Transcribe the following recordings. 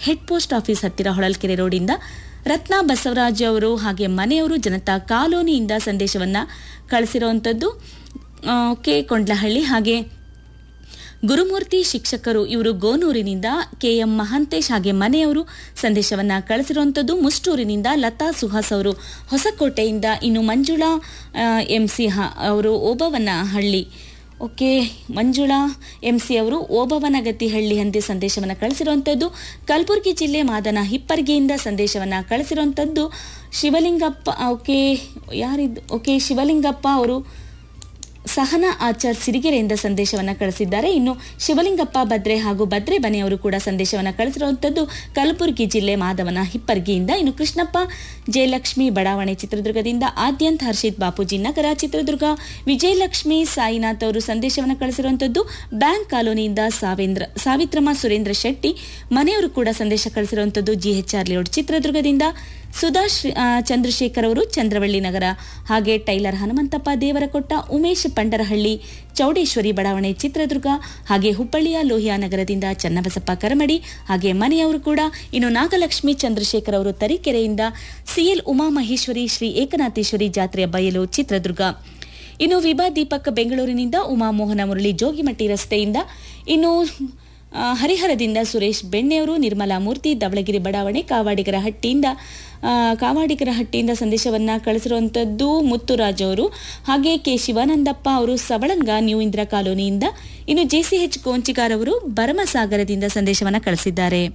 head post office ಹತ್ತಿರ ಹೊಳಲ್ಕೆರೆ ರೋಡಿಂದ ರತ್ನ ಬಸವರಾಜ್ ಅವರು ಹಾಗೆ ಮನೆಯವರು ಜನತಾ ಕಾಲೋನಿಯಿಂದ ಸಂದೇಶವನ್ನ ಕಳಿಸಿರುವಂಥದ್ದು ಆ, ಓಕೆ ಕೊಂಡ್ಲಹಳ್ಳಿ ಹಾಗೆ ಗುರುಮೂರ್ತಿ ಶಿಕ್ಷಕರು ಇವರು ಗೋನೂರಿನಿಂದ ಕೆಎಂ ಮಹಾಂತೇಶ್ ಹಾಗೆ ಮನೆಯವರು ಸಂದೇಶವನ್ನ ಕಳಿಸಿರುವಂಥದ್ದು ಮುಸ್ಟೂರಿನಿಂದ ಲತಾ ಸುಹಾಸ್ ಅವರು ಹೊಸಕೋಟೆಯಿಂದ ಇನ್ನು ಮಂಜುಳಾ ಎಂಸಿ ಅವರು ಓಬವನಹಳ್ಳಿ ಓಕೆ ಮಂಜುಳಾ ಎಂಸಿ ಅವರು ಓಬವನಗತಿಹಳ್ಳಿ ಹಂದಿ ಸಂದೇಶವನ್ನು ಕಳಿಸಿರುವಂಥದ್ದು ಕಲಬುರಗಿ ಜಿಲ್ಲೆ ಮಾದನ ಹಿಪ್ಪರ್ಗಿಯಿಂದ ಸಂದೇಶವನ್ನು ಕಳಿಸಿರುವಂಥದ್ದು ಶಿವಲಿಂಗಪ್ಪ ಓಕೆ ಯಾರಿದ್ದು ಓಕೆ ಶಿವಲಿಂಗಪ್ಪ ಅವರು ಸಹನಾ ಆಚಾರ್ ಸಿರಿಗೆರೆಯಿಂದ ಸಂದೇಶವನ್ನ ಕಳಿಸಿದ್ದಾರೆ ಇನ್ನು ಶಿವಲಿಂಗಪ್ಪ ಬದ್ರೆ ಹಾಗೂ ಬದ್ರೆ ಬನೆಯವರು ಕೂಡ ಸಂದೇಶವನ್ನ ಕಳಿಸಿರುವಂತದ್ದು ಕಲಬುರಗಿ ಜಿಲ್ಲೆ ಮಾಧವನ ಹಿಪ್ಪರ್ಗಿಯಿಂದ ಇನ್ನು ಕೃಷ್ಣಪ್ಪ ಜಯಲಕ್ಷ್ಮಿ ಬಡಾವಣೆ ಚಿತ್ರದುರ್ಗದಿಂದ ಆದ್ಯಂತ್ ಹರ್ಷಿತ್ ಬಾಪೂಜಿ ನಗರ ಚಿತ್ರದುರ್ಗ ವಿಜಯಲಕ್ಷ್ಮಿ ಸಾಯಿನಾಥ್ ಅವರು ಸಂದೇಶವನ್ನ ಕಳಿಸಿರುವಂತದ್ದು ಬ್ಯಾಂಕ್ ಕಾಲೋನಿಯಿಂದ ಸಾವೇಂದ್ರ ಸಾವಿತ್ರಮ್ಮ ಸುರೇಂದ್ರ ಶೆಟ್ಟಿ ಮನೆಯವರು ಕೂಡ ಸಂದೇಶ ಕಳಿಸಿರುವಂತದ್ದು ಜಿಎಚ್ಆರ್ ಲೇಔಟ್ ಚಿತ್ರದುರ್ಗದಿಂದ ಸುಧಾ ಶ್ರೀ- ಆ, ಚಂದ್ರಶೇಖರ್ ಅವರು ಚಂದ್ರವಳ್ಳಿ ನಗರ ಹಾಗೆ ಟೈಲರ್ ಹನುಮಂತಪ್ಪ ದೇವರಕೊಟ್ಟ ಉಮೇಶ್ ಪಂಡರಹಳ್ಳಿ ಚೌಡೇಶ್ವರಿ ಬಡಾವಣೆ ಚಿತ್ರದುರ್ಗ ಹಾಗೆ ಹುಬ್ಬಳ್ಳಿಯ ಲೋಹಿಯಾ ನಗರದಿಂದ ಚನ್ನಬಸಪ್ಪ ಕರಮಡಿ ಹಾಗೆ ಮನೆಯವರು ಕೂಡ ಇನ್ನು ನಾಗಲಕ್ಷ್ಮಿ ಚಂದ್ರಶೇಖರ್ ಅವರು ತರೀಕೆರೆಯಿಂದ ಸಿಎಲ್ ಉಮಾಮಹೇಶ್ವರಿ ಶ್ರೀ ಏಕನಾಥೇಶ್ವರಿ ಜಾತ್ರೆಯ ಬಯಲು ಚಿತ್ರದುರ್ಗ ಇನ್ನು ವಿಭಾ ದೀಪಕ್ ಬೆಂಗಳೂರಿನಿಂದ ಉಮಾಮೋಹನ ಮುರಳಿ ಜೋಗಿಮಟ್ಟಿ ರಸ್ತೆಯಿಂದ ಇನ್ನು ಆ, ಹರಿಹರದಿಂದ ಸುರೇಶ್ ಬೆಣ್ಣೆಯವರು ನಿರ್ಮಲಾ ಮೂರ್ತಿ ಧವಳಗಿರಿ ಬಡಾವಣೆ ಕಾವಾಡಿಗರ ಹಟ್ಟಿಯಿಂದ ಆ, ಕಾವಾಡಿಗರ ಹಟ್ಟಿಯಿಂದ ಸಂದೇಶವನ್ನ ಕಳಿಸಿರುವಂಥದ್ದು ಮುತ್ತುರಾಜ್ ಅವರು ಹಾಗೆ ಕೆ ಶಿವಾನಂದಪ್ಪ ಅವರು ಸವಳಂಗ ನ್ಯೂ ಇಂದಿರಾ ಕಾಲೋನಿಯಿಂದ ಇನ್ನು ಜೆಸಿಎಚ್ ಗೋಂಚಿಗಾರ್ ಅವರು ಭರಮಸಾಗರದಿಂದ ಸಂದೇಶವನ್ನ ಕಳಿಸಿದ್ದಾರೆ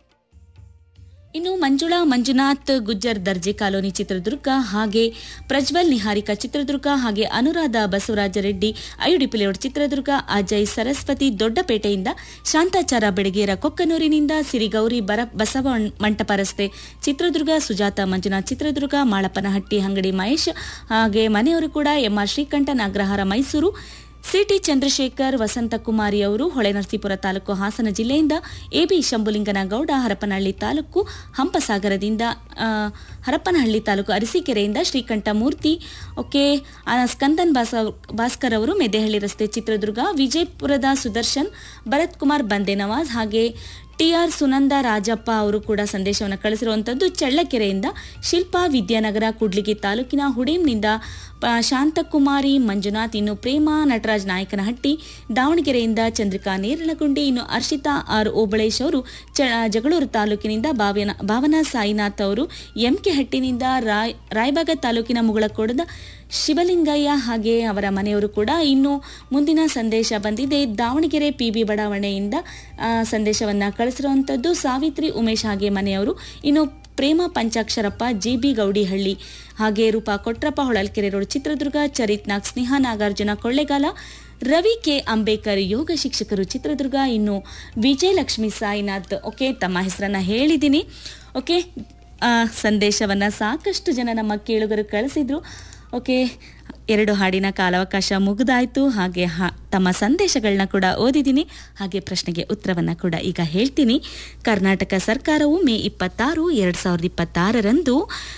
ಇನ್ನು ಮಂಜುಳಾ ಮಂಜುನಾಥ್ ಗುಜ್ಜರ್ ದರ್ಜೆ ಕಾಲೋನಿ ಚಿತ್ರದುರ್ಗ ಹಾಗೆ ಪ್ರಜ್ವಲ್ ನಿಹಾರಿಕಾ ಚಿತ್ರದುರ್ಗ ಹಾಗೆ ಅನುರಾಧ ಬಸವರಾಜ ರೆಡ್ಡಿ ಐಯುಡಿಪಿ ಲೇಔಟ್ ಚಿತ್ರದುರ್ಗ ಅಜಯ್ ಸರಸ್ವತಿ ದೊಡ್ಡಪೇಟೆಯಿಂದ ಶಾಂತಾಚಾರ ಬೆಡಗೇರ ಕೊಕ್ಕನೂರಿನಿಂದ ಸಿರಿಗೌರಿ ಬರ ಬಸವ ಮಂಟಪ ರಸ್ತೆ ಚಿತ್ರದುರ್ಗ ಸುಜಾತ ಮಂಜುನಾಥ್ ಚಿತ್ರದುರ್ಗ ಮಾಳಪ್ಪನಹಟ್ಟಿ ಅಂಗಡಿ ಮಹೇಶ್ ಹಾಗೆ ಮನೆಯವರು ಕೂಡ ಎಂಆರ್ ಶ್ರೀಕಂಠ ನಾಗ್ರಹಾರ ಮೈಸೂರು ಸಿಟಿ ಚಂದ್ರಶೇಖರ್ ವಸಂತಕುಮಾರಿ ಅವರು ಹೊಳೆನರಸೀಪುರ ತಾಲೂಕು ಹಾಸನ ಜಿಲ್ಲೆಯಿಂದ ಎಬಿ ಶಂಭುಲಿಂಗನಗೌಡ ಹರಪನಹಳ್ಳಿ ತಾಲೂಕು ಹಂಪಸಾಗರದಿಂದ ಆ, ಹರಪನಹಳ್ಳಿ ತಾಲೂಕು ಅರಸೀಕೆರೆಯಿಂದ ಶ್ರೀಕಂಠ ಮೂರ್ತಿ ಓಕೆ ಆ, ಸ್ಕಂದನ್ ಬಾಸ ಭಾಸ್ಕರ್ ಅವರು ಮೆದೆಹಳ್ಳಿ ರಸ್ತೆ ಚಿತ್ರದುರ್ಗ ವಿಜಯಪುರದ ಸುದರ್ಶನ್ ಭರತ್ ಕುಮಾರ್ ಬಂದೆ ನವಾಜ್ ಹಾಗೆ ಟಿಆರ್ ಸುನಂದ ರಾಜಪ್ಪ ಅವರು ಕೂಡ ಸಂದೇಶವನ್ನು ಕಳಿಸಿರುವಂಥದ್ದು ಚಳ್ಳಕೆರೆಯಿಂದ ಶಿಲ್ಪಾ ವಿದ್ಯಾನಗರ ಕೂಡ್ಲಿಗಿ ತಾಲೂಕಿನ ಹುಡೇಮ್ನಿಂದ ಪ- ಶಾಂತಕುಮಾರಿ ಮಂಜುನಾಥ್ ಇನ್ನು ಪ್ರೇಮ ನಟರಾಜ್ ನಾಯಕನಹಟ್ಟಿ ದಾವಣಗೆರೆಯಿಂದ ಚಂದ್ರಿಕಾ ನೇರಳಗುಂಡಿ ಇನ್ನು ಅರ್ಷಿತಾ ಆರ್ ಓಬಳೇಶ್ ಅವರು ಚ ಜಗಳೂರು ತಾಲೂಕಿನಿಂದ ಭಾವನ ಭಾವನಾ ಸಾಯಿನಾಥ್ ಅವರು ಎಂಕೆ ಹಟ್ಟಿನಿಂದ ರಾಯ್ ರಾಯಬಾಗ ತಾಲೂಕಿನ ಮುಗಳಕೋಡದ ಶಿವಲಿಂಗಯ್ಯ ಹಾಗೆ ಅವರ ಮನೆಯವರು ಕೂಡ ಇನ್ನು ಮುಂದಿನ ಸಂದೇಶ ಬಂದಿದೆ ದಾವಣಗೆರೆ ಪಿಬಿ ಬಡಾವಣೆಯಿಂದ ಆ, ಸಂದೇಶವನ್ನ ಕಳಿಸಿರುವಂಥದ್ದು ಸಾವಿತ್ರಿ ಉಮೇಶ್ ಹಾಗೆ ಮನೆಯವರು ಇನ್ನು ಪ್ರೇಮ ಪಂಚಾಕ್ಷರಪ್ಪ ಜಿಬಿ ಗೌಡಿಹಳ್ಳಿ ಹಾಗೆ ರೂಪಾ ಕೊಟ್ರಪ್ಪ ಹೊಳಲ್ಕೆರೆ ರೋಡ್ ಚಿತ್ರದುರ್ಗ ಚರಿತ್ ನಾಗ್ ಸ್ನೇಹ ನಾಗಾರ್ಜುನ ಕೊಳ್ಳೆಗಾಲ ರವಿ ಕೆ ಅಂಬೇಕರ್ ಯೋಗ ಶಿಕ್ಷಕರು ಚಿತ್ರದುರ್ಗ ಇನ್ನು ವಿಜಯಲಕ್ಷ್ಮಿ ಸಾಯಿನಾಥ್ ಓಕೆ ತಮ್ಮ ಹೆಸರನ್ನ ಹೇಳಿದ್ದೀನಿ ಓಕೆ ಆ, ಸಂದೇಶವನ್ನ ಸಾಕಷ್ಟು ಜನ ನಮ್ಮ ಕೇಳುಗರು ಕಳಿಸಿದ್ರು ಓಕೆ ಎರಡು ಹಾಡಿನ ಕಾಲಾವಕಾಶ ಮುಗಿದಾಯ್ತು ಹಾಗೆ ಹಾ ತಮ್ಮ ಸಂದೇಶಗಳನ್ನ ಕೂಡ ಓದಿದ್ದೀನಿ ಹಾಗೆ ಪ್ರಶ್ನೆಗೆ ಉತ್ತರವನ್ನ ಕೂಡ ಈಗ ಹೇಳ್ತೀನಿ ಕರ್ನಾಟಕ ಸರ್ಕಾರವು ಮೇ ಇಪ್ಪತ್ತಾರು ಎರಡು ಸಾವಿರದ ಇಪ್ಪತ್ತಾರರಂದು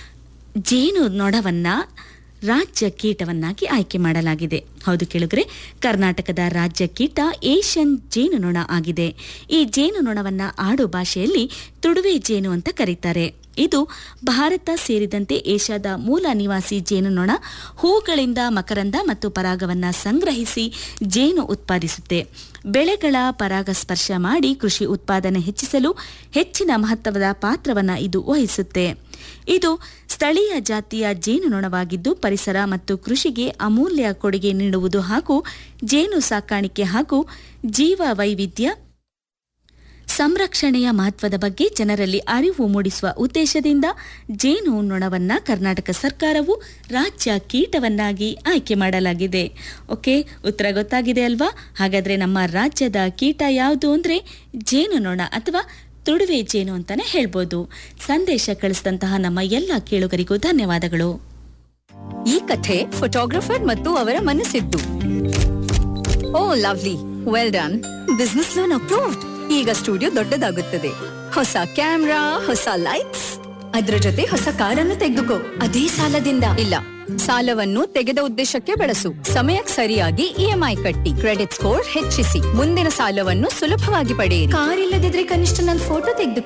ಜೇನು ನೊಣವನ್ನ ರಾಜ್ಯ ಕೀಟವನ್ನಾಗಿ ಆಯ್ಕೆ ಮಾಡಲಾಗಿದೆ ಹೌದು ಕೇಳಿದ್ರೆ ಕರ್ನಾಟಕದ ರಾಜ್ಯ ಕೀಟ ಏಷ್ಯನ್ ಜೇನು ನೊಣ ಆಗಿದೆ ಈ ಜೇನು ನೊಣವನ್ನ ಆಡು ಭಾಷೆಯಲ್ಲಿ ತುಡುವೆ ಜೇನು ಅಂತ ಕರೀತಾರೆ ಇದು ಭಾರತ ಸೇರಿದಂತೆ ಏಷ್ಯಾದ ಮೂಲ ನಿವಾಸಿ ಜೇನುನೊಣ ಹೂಗಳಿಂದ ಮಕರಂದ ಮತ್ತು ಪರಾಗವನ್ನ ಸಂಗ್ರಹಿಸಿ ಜೇನು ಉತ್ಪಾದಿಸುತ್ತೆ ಬೆಳೆಗಳ ಪರಾಗಸ್ಪರ್ಶ ಮಾಡಿ ಕೃಷಿ ಉತ್ಪಾದನೆ ಹೆಚ್ಚಿಸಲು ಹೆಚ್ಚಿನ ಮಹತ್ವದ ಪಾತ್ರವನ್ನ ಇದು ವಹಿಸುತ್ತೆ ಇದು ಸ್ಥಳೀಯ ಜಾತಿಯ ಜೇನುನೊಣವಾಗಿದ್ದು ಪರಿಸರ ಮತ್ತು ಕೃಷಿಗೆ ಅಮೂಲ್ಯ ಕೊಡುಗೆ ನೀಡುವುದು ಹಾಗೂ ಜೇನು ಸಾಕಾಣಿಕೆ ಹಾಗೂ ಜೀವ ವೈವಿಧ್ಯ ಸಂರಕ್ಷಣೆಯ ಮಹತ್ವದ ಬಗ್ಗೆ ಜನರಲ್ಲಿ ಅರಿವು ಮೂಡಿಸುವ ಉದ್ದೇಶದಿಂದ ಜೇನು ನೊಣವನ್ನ ಕರ್ನಾಟಕ ಸರ್ಕಾರವು ರಾಜ್ಯ ಕೀಟವನ್ನಾಗಿ ಆಯ್ಕೆ ಮಾಡಲಾಗಿದೆ ಓಕೆ ಉತ್ತರ ಗೊತ್ತಾಗಿದೆ ಅಲ್ವಾ ಹಾಗಾದ್ರೆ ನಮ್ಮ ರಾಜ್ಯದ ಕೀಟ ಯಾವುದು ಅಂದ್ರೆ ಜೇನು ನೊಣ ಅಥವಾ ತುಡುವೆ ಜೇನು ಅಂತಾನೆ ಹೇಳ್ಬೋದು ಸಂದೇಶ ಕಳಿಸಿದಂತಹ ನಮ್ಮ ಎಲ್ಲ ಕೇಳುಗರಿಗೂ ಧನ್ಯವಾದಗಳು ಈ ಕಥೆ ಫೋಟೋಗ್ರಫರ್ ಮತ್ತು ಅವರ ಮನಸ್ಸಿದ್ದು oh lovely well done business loan approved ಈಗ ಸ್ಟುಡಿಯೋ ದೊಡ್ಡದಾಗುತ್ತದೆ ಹೊಸ ಕ್ಯಾಮ್ರಾ ಹೊಸ ಲೈಟ್ಸ್ ಅದ್ರ ಜೊತೆ ಹೊಸ ಕಾರನ್ನು ತೆಗೆದುಕೋ ಅದೇ ಸಾಲದಿಂದ ಇಲ್ಲ ಸಾಲವನ್ನು ತೆಗೆದ ಉದ್ದೇಶಕ್ಕೆ ಬಳಸು ಸಮಯಕ್ಕೆ ಸರಿಯಾಗಿ ಇಎಂಐ ಕಟ್ಟಿ ಕ್ರೆಡಿಟ್ ಸ್ಕೋರ್ ಹೆಚ್ಚಿಸಿ ಮುಂದಿನ ಸಾಲವನ್ನು ಸುಲಭವಾಗಿ ಪಡೆಯಿರಿ ಕಾರ್ ಇಲ್ಲದಿದ್ರೆ ಕನಿಷ್ಠ ನನ್ನ ಫೋಟೋ ತೆಗೆದು